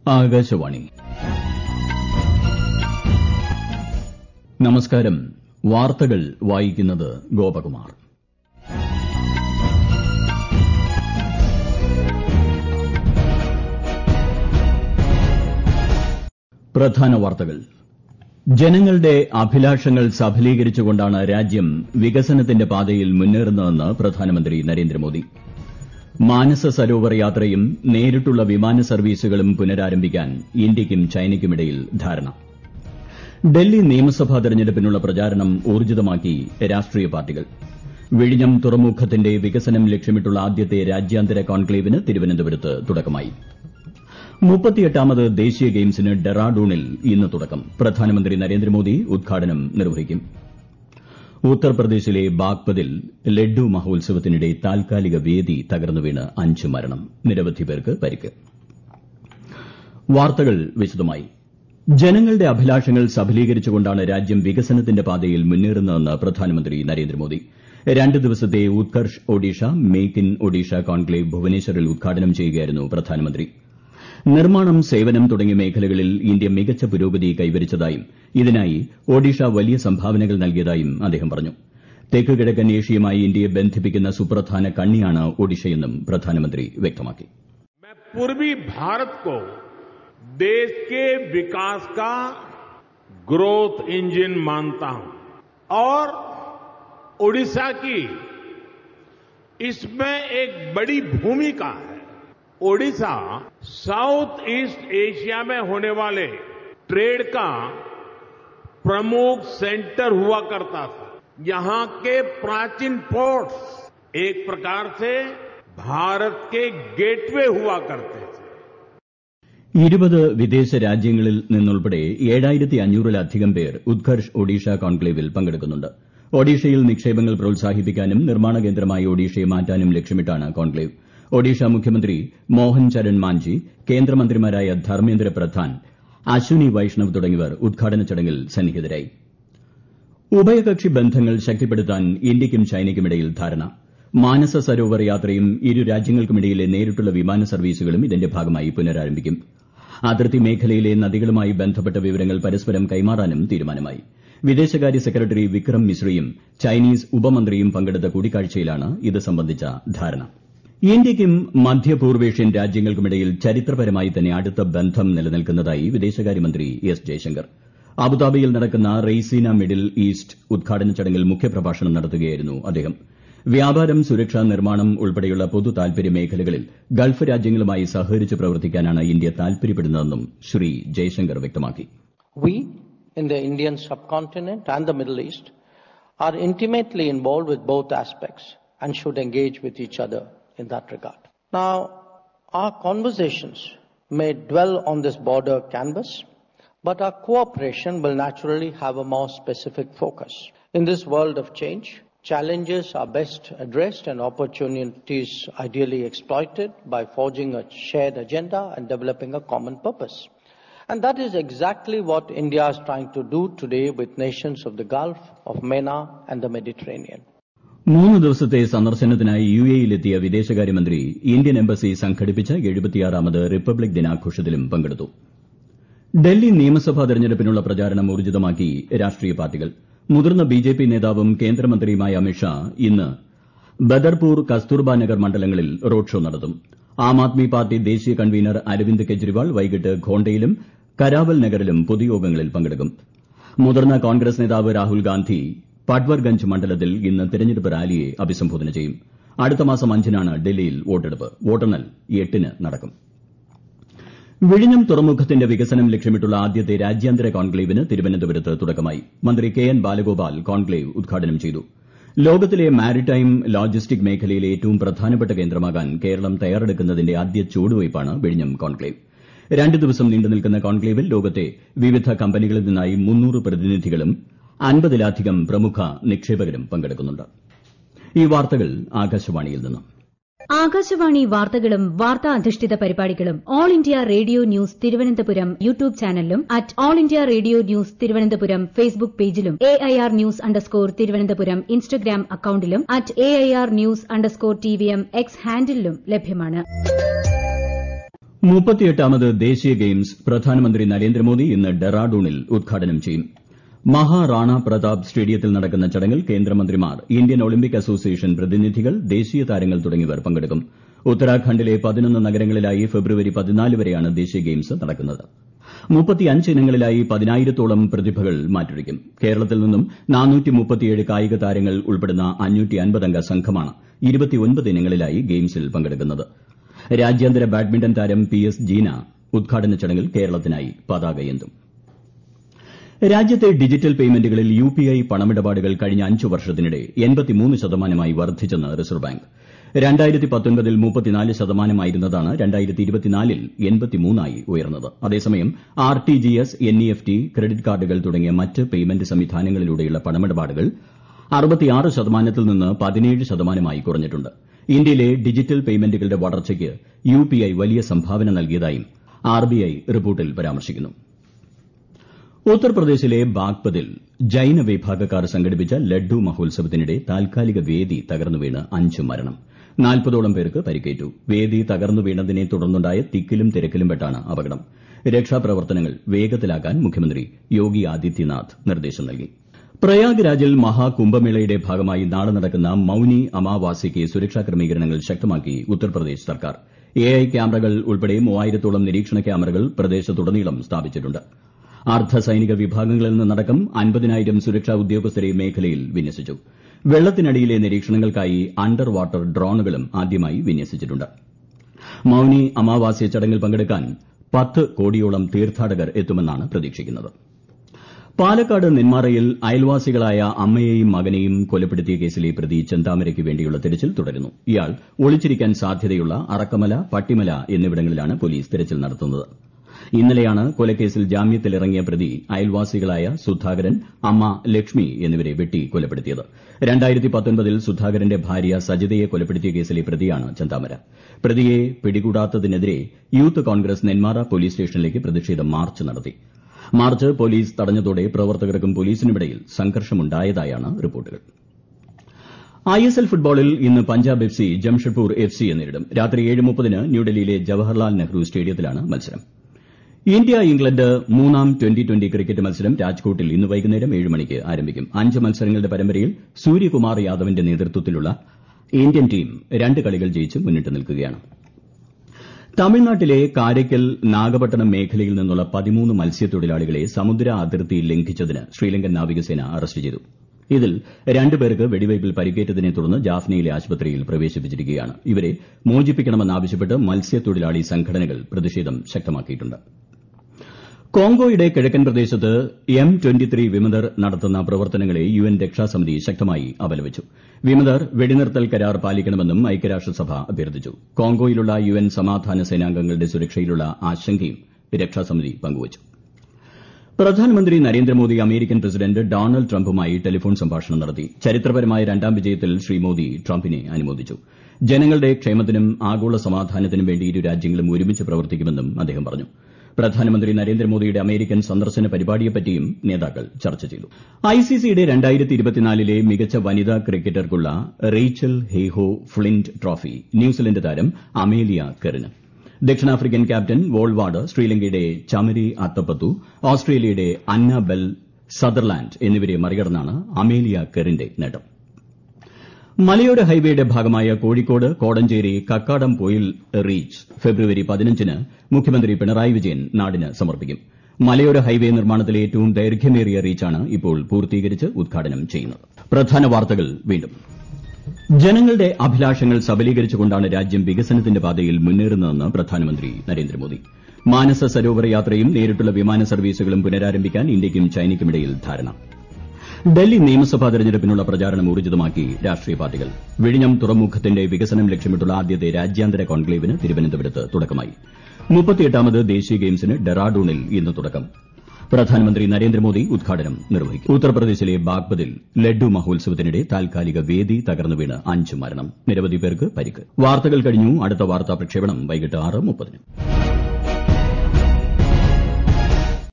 ആകാശവാണി നമസ്കാരം വാർത്തകൾ വായിക്കുന്നത് ഗോപകുമാർ പ്രധാന വാർത്തകൾ ജനങ്ങളുടെ അഭിലാഷങ്ങൾ സഫലീകരിച്ചുകൊണ്ടാണ് രാജ്യം വികസനത്തിന്റെ പാതയിൽ മുന്നേറുന്നതെന്ന് പ്രധാനമന്ത്രി നരേന്ദ്രമോദി മാനസ സരോവർ യാത്രയും നേരിട്ടുള്ള വിമാന സർവീസുകളും പുനരാരംഭിക്കാൻ ഇന്ത്യയ്ക്കും ചൈനയ്ക്കുമിടയിൽ ധാരണ ഡൽഹി നിയമസഭാ തെരഞ്ഞെടുപ്പിനുള്ള പ്രചാരണം ഊർജ്ജിതമാക്കി രാഷ്ട്രീയ പാർട്ടികൾ വിഴിഞ്ഞം തുറമുഖത്തിന്റെ വികസനം ലക്ഷ്യമിട്ടുള്ള ആദ്യത്തെ രാജ്യാന്തര കോൺക്ലേവിന് തിരുവനന്തപുരത്ത് തുടക്കമായി മുപ്പത്തിയെട്ടാമത് ദേശീയ ഗെയിംസിന് ഡെറാഡൂണിൽ ഇന്ന് തുടക്കം പ്രധാനമന്ത്രി നരേന്ദ്രമോദി ഉദ്ഘാടനം നിർവഹിക്കും ഉത്തർപ്രദേശിലെ ബാഗ്പതിൽ ലഡ്ഡു മഹോത്സവത്തിനിടെ താൽക്കാലിക വേദി തകർന്നു വീണ് അഞ്ച് മരണം നിരവധി പേർക്ക് പരിക്ക് വാർത്തകൾ വിശദമായി ജനങ്ങളുടെ അഭിലാഷങ്ങൾ സഫലീകരിച്ചുകൊണ്ടാണ് രാജ്യം വികസനത്തിന്റെ പാതയിൽ മുന്നേറുന്നതെന്ന് പ്രധാനമന്ത്രി നരേന്ദ്രമോദി രണ്ട് ദിവസത്തെ Utkarsh Odisha make in Odisha conclave ഭുവനേശ്വറിൽ ഉദ്ഘാടനം ചെയ്യുകയായിരുന്നു പ്രധാനമന്ത്രി നിർമ്മാണം സേവനം തുടങ്ങിയ മേഖലകളിൽ ഇന്ത്യ മികച്ച പുരോഗതി കൈവരിച്ചതായും ഇതിനായി ഒഡീഷ വലിയ സംഭാവനകൾ നൽകിയതായും അദ്ദേഹം പറഞ്ഞു തെക്ക് കിഴക്കൻ ഏഷ്യയുമായി ഇന്ത്യയെ ബന്ധിപ്പിക്കുന്ന സുപ്രധാന കണ്ണിയാണ് ഒഡീഷയെന്നും പ്രധാനമന്ത്രി വ്യക്തമാക്കി मैं पूर्वी भारत को देश के विकास का ग्रोथ इंजन मानता हूं और ओडिशा की इसमें एक बड़ी भूमिका है ओडिशा साउथ ईस्ट एशिया में होने वाले ट्रेड का प्रमुख सेंटर हुआ करता था यहां के प्राचीन पोर्ट्स एक प्रकार से भारत के गेटवे हुआ करते थे ഇരുപത് വിദേശ രാജ്യങ്ങളിൽ നിന്നുൾപ്പെടെ ഏഴായിരത്തി അഞ്ഞൂറിലധികം പേർ ഉത്കർഷ് ഒഡീഷ കോൺക്ലേവിൽ പങ്കെടുക്കുന്നുണ്ട് ഒഡീഷയിൽ നിക്ഷേപങ്ങൾ പ്രോത്സാഹിപ്പിക്കാനും നിർമ്മാണ കേന്ദ്രമായി ഒഡീഷയെ മാറ്റാനും ലക്ഷ്യമിട്ടാണ് കോൺക്ലേവ് ഒഡീഷ മുഖ്യമന്ത്രി മോഹൻ ചരൺ മാഞ്ചി കേന്ദ്രമന്ത്രിമാരായ ധർമ്മേന്ദ്ര പ്രധാൻ അശ്വിനി വൈഷ്ണവ് തുടങ്ങിയവർ ഉദ്ഘാടന ചടങ്ങിൽ സന്നിഹിതരായി ഉഭയകക്ഷി ബന്ധങ്ങൾ ശക്തിപ്പെടുത്താൻ ഇന്ത്യയ്ക്കും ചൈനയ്ക്കുമിടയിൽ ധാരണ മാനസ സരോവർ യാത്രയും ഇരു രാജ്യങ്ങൾക്കുമിടയിലെ നേരിട്ടുള്ള വിമാന സർവീസുകളും ഇതിന്റെ ഭാഗമായി പുനരാരംഭിക്കും അതിർത്തി മേഖലയിലെ നദികളുമായി ബന്ധപ്പെട്ട വിവരങ്ങൾ പരസ്പരം കൈമാറാനും തീരുമാനമായി വിദേശകാര്യ സെക്രട്ടറി വിക്രം മിശ്രയും ചൈനീസ് ഉപമന്ത്രിയും പങ്കെടുത്ത കൂടിക്കാഴ്ചയിലാണ് ഇത് സംബന്ധിച്ച ധാരണ ഇന്ത്യയ്ക്കും മധ്യപൂർവേഷ്യൻ രാജ്യങ്ങൾക്കുമിടയിൽ ചരിത്രപരമായി തന്നെ അടുത്ത ബന്ധം നിലനിൽക്കുന്നതായി വിദേശകാര്യമന്ത്രി എസ് ജയശങ്കർ അബുദാബിയിൽ നടക്കുന്ന റെയ്സീന മിഡിൽ ഈസ്റ്റ് ഉദ്ഘാടന ചടങ്ങിൽ മുഖ്യപ്രഭാഷണം നടത്തുകയായിരുന്നു അദ്ദേഹം വ്യാപാരം സുരക്ഷ നിർമ്മാണം ഉൾപ്പെടെയുള്ള പൊതു താൽപര്യ മേഖലകളിൽ ഗൾഫ് രാജ്യങ്ങളുമായി സഹകരിച്ച് പ്രവർത്തിക്കാനാണ് ഇന്ത്യ താൽപര്യപ്പെടുന്നതെന്നും ശ്രീ ജയശങ്കർ വ്യക്തമാക്കി We in the Indian subcontinent and the Middle East are intimately involved with both aspects and should engage with each other in that regard. Now, our conversations may dwell on this border canvas, but our cooperation will naturally have a more specific focus. In this world of change, challenges are best addressed and opportunities ideally exploited by forging a shared agenda and developing a common purpose. And that is exactly what India is trying to do today with nations of the Gulf, of MENA, and the Mediterranean. മൂന്ന് ദിവസത്തെ സന്ദർശനത്തിനായി U എയിലെത്തിയ വിദേശകാര്യമന്ത്രി Indian embassy സംഘടിപ്പിച്ച എഴുപത്തിയാറാമത് republic ദിനാഘോഷത്തിലും പങ്കെടുത്തു ഡൽഹി നിയമസഭാ തെരഞ്ഞെടുപ്പിനുള്ള പ്രചാരണം ഊർജ്ജിതമാക്കി രാഷ്ട്രീയ പാർട്ടികൾ മുതിർന്ന ബിജെപി നേതാവും കേന്ദ്രമന്ത്രിയുമായ അമിത്ഷാ ഇന്ന് ബദർപൂർ കസ്തൂർബ നഗർ മണ്ഡലങ്ങളിൽ റോഡ് ഷോ നടത്തും ആം ആദ്മി പാർട്ടി ദേശീയ കൺവീനർ അരവിന്ദ് കെജ്രിവാൾ വൈകിട്ട് ഖോണ്ടയിലും കരാവൽ നഗറിലും പൊതുയോഗങ്ങളിൽ പങ്കെടുക്കും മുതിർന്ന കോൺഗ്രസ് നേതാവ് രാഹുൽ ഗാന്ധി പട്വർഗഞ്ച് മണ്ഡലത്തിൽ ഇന്ന് തെരഞ്ഞെടുപ്പ് റാലിയെ അഭിസംബോധന ചെയ്യും അടുത്ത മാസം അഞ്ചിനാണ് ഡൽഹിയിൽ വോട്ടെടുപ്പ് വോട്ടെണ്ണൽ എട്ടിന് നടക്കും വിഴിഞ്ഞം തുറമുഖത്തിന്റെ വികസനം ലക്ഷ്യമിട്ടുള്ള ആദ്യത്തെ രാജ്യാന്തര കോൺക്ലേവിന് തിരുവനന്തപുരത്ത് തുടക്കമായി മന്ത്രി കെ എൻ ബാലഗോപാൽ കോൺക്ലേവ് ഉദ്ഘാടനം ചെയ്തു ലോകത്തിലെ മാരിടൈം ലോജിസ്റ്റിക് മേഖലയിലെ ഏറ്റവും പ്രധാനപ്പെട്ട കേന്ദ്രമാകാൻ കേരളം തയ്യാറെടുക്കുന്നതിന്റെ ആദ്യ ചുവടുവയ്പ്പാണ് വിഴിഞ്ഞം കോൺക്ലേവ് രണ്ട് ദിവസം നീണ്ടുനിൽക്കുന്ന കോൺക്ലേവിൽ ലോകത്തെ വിവിധ കമ്പനികളിൽ നിന്നായി മുന്നൂറ് പ്രതിനിധികളും അൻപതിലധികം പ്രമുഖ നിക്ഷേപകരും പങ്കെടുക്കുന്നുണ്ട് ഈ വാർത്തകൾ ആകാശവാണിയിൽ നിന്നും ആകാശവാണി വാർത്തകളും വാർത്താ അധിഷ്ഠിത പരിപാടികളും All India Radio news Thiruvananthapuram YouTube ചാനലിലും at All India Radio news Thiruvananthapuram Facebook പേജിലും A I R news underscore Thiruvananthapuram Instagram അക്കൌണ്ടിലും at A I R news underscore T V M X ഹാൻഡിലും ലഭ്യമാണ് മുപ്പത്തിയെട്ടാമത് ദേശീയ ഗെയിംസ് പ്രധാനമന്ത്രി നരേന്ദ്രമോദി ഇന്ന് ഡെറാഡൂണിൽ ഉദ്ഘാടനം ചെയ്യും മഹാറാണ പ്രതാപ് സ്റ്റേഡിയത്തിൽ നടക്കുന്ന ചടങ്ങിൽ കേന്ദ്രമന്ത്രിമാർ ഇന്ത്യൻ ഒളിമ്പിക് അസോസിയേഷൻ പ്രതിനിധികൾ ദേശീയ താരങ്ങൾ തുടങ്ങിയവർ പങ്കെടുക്കും ഉത്തരാഖണ്ഡിലെ പതിനൊന്ന് നഗരങ്ങളിലായി ഫെബ്രുവരി പതിനാല് വരെയാണ് ദേശീയ ഗെയിംസ് നടക്കുന്നത് മുപ്പത്തിയഞ്ച് ഇനങ്ങളിലായി പതിനായിരത്തോളം പ്രതിഭകൾ മാറ്റുരയ്ക്കും കേരളത്തിൽ നിന്നും കായിക താരങ്ങൾ ഉൾപ്പെടുന്ന അംഗ സംഘമാണ് ഇനങ്ങളിലായി ഗെയിംസിൽ പങ്കെടുക്കുന്നത് രാജ്യാന്തര ബാഡ്മിന്റൺ താരം പി എസ് ജീന ഉദ്ഘാടന ചടങ്ങിൽ കേരളത്തിനായി പതാകയേന്തും രാജ്യത്തെ ഡിജിറ്റൽ പേയ്മെന്റുകളിൽ യുപിഐ പണമിടപാടുകൾ കഴിഞ്ഞ അഞ്ച് വർഷത്തിനിടെ ശതമാനമായി വർദ്ധിച്ചെന്ന് റിസർവ് ബാങ്ക് ൽ ശതമാനമായിരുന്നതാണ് ൽ ആയി ഉയർന്നത് അതേസമയം R T G S N E F T credit കാർഡുകൾ തുടങ്ങിയ മറ്റ് പേയ്മെന്റ് സംവിധാനങ്ങളിലൂടെയുള്ള പണമിടപാടുകൾ ശതമാനത്തിൽ നിന്ന് പതിനേഴ് ശതമാനമായി കുറഞ്ഞിട്ടുണ്ട് ഇന്ത്യയിലെ ഡിജിറ്റൽ പേയ്മെന്റുകളുടെ വളർച്ചയ്ക്ക് യുപിഐ വലിയ സംഭാവന നൽകിയതായും ആർബിഐ റിപ്പോർട്ടിൽ പരാമർശിക്കുന്നു ഉത്തർപ്രദേശിലെ ബാഗ്പതിൽ ജൈന വിഭാഗക്കാർ സംഘടിപ്പിച്ച ലഡ്ഡു മഹോത്സവത്തിനിടെ താൽക്കാലിക വേദി തകർന്നു വീണ് അഞ്ച് മരണം നാൽപ്പതോളം പേർക്ക് പരിക്കേറ്റു വേദി തകർന്നു വീണതിനെ തുടർന്നുണ്ടായ തിക്കിലും തിരക്കിലും പെട്ടാണ് അപകടം രക്ഷാപ്രവർത്തനങ്ങൾ വേഗത്തിലാക്കാൻ മുഖ്യമന്ത്രി യോഗി ആദിത്യനാഥ് നിർദ്ദേശം നൽകി പ്രയാഗ്രാജിൽ മഹാകുംഭമേളയുടെ ഭാഗമായി നാളെ നടക്കുന്ന മൌനി അമാവാസ്യയ്ക്ക് സുരക്ഷാ ക്രമീകരണങ്ങൾ ശക്തമാക്കി ഉത്തർപ്രദേശ് സർക്കാർ എഐ ക്യാമറകൾ ഉൾപ്പെടെ മൂവായിരത്തോളം നിരീക്ഷണ ക്യാമറകൾ പ്രദേശത്തുടനീളം സ്ഥാപിച്ചിട്ടുണ്ട് അർദ്ധ സൈനിക വിഭാഗങ്ങളിൽ നിന്നടക്കം അൻപതിനായിരം സുരക്ഷാ ഉദ്യോഗസ്ഥരെ മേഖലയിൽ വിന്യസിച്ചു വെള്ളത്തിനടിയിലെ നിരീക്ഷണങ്ങൾക്കായി അണ്ടർ വാട്ടർ ഡ്രോണുകളും ആദ്യമായി വിന്യസിച്ചിട്ടുണ്ട് മൌനി അമാവാസ്യ ചടങ്ങിൽ പങ്കെടുക്കാൻ പത്ത് കോടിയോളം തീർത്ഥാടകർ എത്തുമെന്നാണ് പ്രതീക്ഷിക്കുന്നത് പാലക്കാട് നെന്മാറയിൽ അയൽവാസികളായ അമ്മയെയും മകനെയും കൊലപ്പെടുത്തിയ കേസിലെ പ്രതി ചെന്താമരയ്ക്ക് വേണ്ടിയുള്ള തെരച്ചിൽ തുടരുന്നു ഇയാൾ ഒളിച്ചിരിക്കാൻ സാധ്യതയുള്ള അറക്കമല പട്ടിമല എന്നിവിടങ്ങളിലാണ് പോലീസ് തെരച്ചിൽ നടത്തുന്നത് ഇന്നലെയാണ് കൊലക്കേസിൽ ജാമ്യത്തിലിറങ്ങിയ പ്രതി അയൽവാസികളായ സുധാകരൻ അമ്മ ലക്ഷ്മി എന്നിവരെ വെട്ടി കൊലപ്പെടുത്തിയത് ൽ സുധാകരന്റെ ഭാര്യ സജിതയെ കൊലപ്പെടുത്തിയ കേസിലെ പ്രതിയാണ് ചെന്താമര പ്രതിയെ പിടികൂടാത്തതിനെതിരെ യൂത്ത് കോൺഗ്രസ് നെന്മാറ പോലീസ് സ്റ്റേഷനിലേക്ക് പ്രതിഷേധ മാർച്ച് നടത്തി മാർച്ച് പോലീസ് തടഞ്ഞതോടെ പ്രവർത്തകർക്കും പോലീസിനുമിടയിൽ സംഘർഷമുണ്ടായതായാണ് റിപ്പോർട്ടുകൾ ഐഎസ്എൽ ഫുട്ബോളിൽ ഇന്ന് Punjab F C Jamshedpur F സിയെ നേരിടും രാത്രി ഏഴ് മുപ്പതിന് ന്യൂഡൽഹിയിലെ ജവഹർലാൽ നെഹ്റു സ്റ്റേഡിയത്തിലാണ് മത്സരം ഇന്ത്യ ഇംഗ്ലണ്ട് മൂന്നാം ട്വന്റി ട്വന്റി ക്രിക്കറ്റ് മത്സരം രാജ്കോട്ടിൽ ഇന്ന് വൈകുന്നേരം ഏഴ് മണിക്ക് ആരംഭിക്കും അഞ്ച് മത്സരങ്ങളുടെ പരമ്പരയിൽ സൂര്യകുമാർ യാദവിന്റെ നേതൃത്വത്തിലുള്ള ഇന്ത്യൻ ടീം രണ്ട് കളികൾ ജയിച്ച് മുന്നിട്ട് നിൽക്കുകയാണ് തമിഴ്നാട്ടിലെ കാരയ്ക്കൽ നാഗപട്ടണം മേഖലയിൽ നിന്നുള്ള പതിമൂന്ന് മത്സ്യത്തൊഴിലാളികളെ സമുദ്ര അതിർത്തി ലംഘിച്ചതിന് ശ്രീലങ്കൻ നാവികസേന അറസ്റ്റ് ചെയ്തു ഇതിൽ രണ്ട് പേർക്ക് വെടിവയ്പിൽ പരിക്കേറ്റതിനെ തുടർന്ന് ജാഫ്നയിലെ ആശുപത്രിയിൽ പ്രവേശിപ്പിച്ചിരിക്കുകയാണ് ഇവരെ മോചിപ്പിക്കണമെന്നാവശ്യപ്പെട്ട് മത്സ്യത്തൊഴിലാളി സംഘടനകൾ പ്രതിഷേധം ശക്തമാക്കിയിട്ടുണ്ട് കോങ്കോയുടെ കിഴക്കൻ പ്രദേശത്ത് എം വിമതർ നടത്തുന്ന പ്രവർത്തനങ്ങളെ യുഎൻ രക്ഷാസമിതി ശക്തമായി അപലപിച്ചു വിമതർ വെടിനിർത്തൽ കരാർ പാലിക്കണമെന്നും ഐക്യരാഷ്ട്രസഭ അഭ്യർത്ഥിച്ചു കോങ്കോയിലുള്ള യുഎൻ സമാധാന സേനാംഗങ്ങളുടെ സുരക്ഷയിലുള്ള ആശങ്കയും രക്ഷാസമിതി പങ്കുവച്ചു പ്രധാനമന്ത്രി നരേന്ദ്രമോദി അമേരിക്കൻ പ്രസിഡന്റ് ഡൊണാൾഡ് ട്രംപുമായി ടെലിഫോൺ സംഭാഷണം നടത്തി ചരിത്രപരമായ രണ്ടാം വിജയത്തിൽ ശ്രീ മോദി ട്രംപിനെ അനുമോദിച്ചു ജനങ്ങളുടെ ക്ഷേമത്തിനും ആഗോള സമാധാനത്തിനും വേണ്ടി ഇരു രാജ്യങ്ങളും ഒരുമിച്ച് പ്രവർത്തിക്കുമെന്നും അദ്ദേഹം പറഞ്ഞു പ്രധാനമന്ത്രി നരേന്ദ്രമോദിയുടെ അമേരിക്കൻ സന്ദർശന പരിപാടിയെപ്പറ്റിയും നേതാക്കൾ ചർച്ച ചെയ്തു ഐസിസിയുടെ ലെ മികച്ച വനിതാ ക്രിക്കറ്റർക്കുള്ള Rachael Heyhoe Flint trophy New Zealand താരം അമേലിയ കെറിന് ദക്ഷിണാഫ്രിക്കൻ ക്യാപ്റ്റൻ വോൾവാർഡ് ശ്രീലങ്കയുടെ ചമരി അത്തപ്പത്തു ഓസ്ട്രേലിയയുടെ അന്ന ബെൽ സദർലാൻഡ് എന്നിവരെ മറികടന്നാണ് അമേലിയ കെറിന്റെ നേട്ടം മലയോര ഹൈവേയുടെ ഭാഗമായ കോഴിക്കോട് കോടഞ്ചേരി കക്കാടം പൊയിൽ റീച്ച് ഫെബ്രുവരി പതിനഞ്ചിന് മുഖ്യമന്ത്രി പിണറായി വിജയൻ നാടിന് സമർപ്പിക്കും മലയോര ഹൈവേ നിർമ്മാണത്തിലെ ഏറ്റവും ദൈർഘ്യമേറിയ റീച്ചാണ് ഇപ്പോൾ പൂർത്തീകരിച്ച് ഉദ്ഘാടനം ചെയ്യുന്നത് പ്രധാന വാർത്തകൾ വീണ്ടും ജനങ്ങളുടെ അഭിലാഷങ്ങൾ സബലീകരിച്ചുകൊണ്ടാണ് രാജ്യം വികസനത്തിന്റെ പാതയിൽ മുന്നേറുന്നതെന്ന് പ്രധാനമന്ത്രി നരേന്ദ്രമോദി മാനസ സരോവർ യാത്രയും നേരിട്ടുള്ള വിമാന സർവീസുകളും പുനരാരംഭിക്കാൻ ഇന്ത്യയ്ക്കും ചൈനയ്ക്കുമിടയിൽ ധാരണ ഡൽഹി നിയമസഭാ തെരഞ്ഞെടുപ്പിനുള്ള പ്രചാരണം ഊർജിതമാക്കി രാഷ്ട്രീയ പാർട്ടികൾ വിഴിഞ്ഞം തുറമുഖത്തിന്റെ വികസനം ലക്ഷ്യമിട്ടുള്ള ആദ്യത്തെ രാജ്യാന്തര കോൺക്ലേവിന് തിരുവനന്തപുരത്ത് തുടക്കമായി മുപ്പത്തിയെട്ടാമത് ദേശീയ ഗെയിംസിന് ഡെറാഡൂണിൽ ഇന്ന് തുടക്കം പ്രധാനമന്ത്രി നരേന്ദ്രമോദി ഉദ്ഘാടനം നിർവഹിക്കും ഉത്തർപ്രദേശിലെ ബാഗ്പതിൽ ലഡ്ഡു മഹോത്സവത്തിനിടെ താൽക്കാലിക വേദി തകർന്നു വീണ് അഞ്ച് മരണം നിരവധി പേർക്ക് പരിക്ക് വാർത്തകൾ കഴിഞ്ഞു അടുത്ത വാർത്താ പ്രക്ഷേപണം വൈകിട്ട് ആറ് മുപ്പതിന്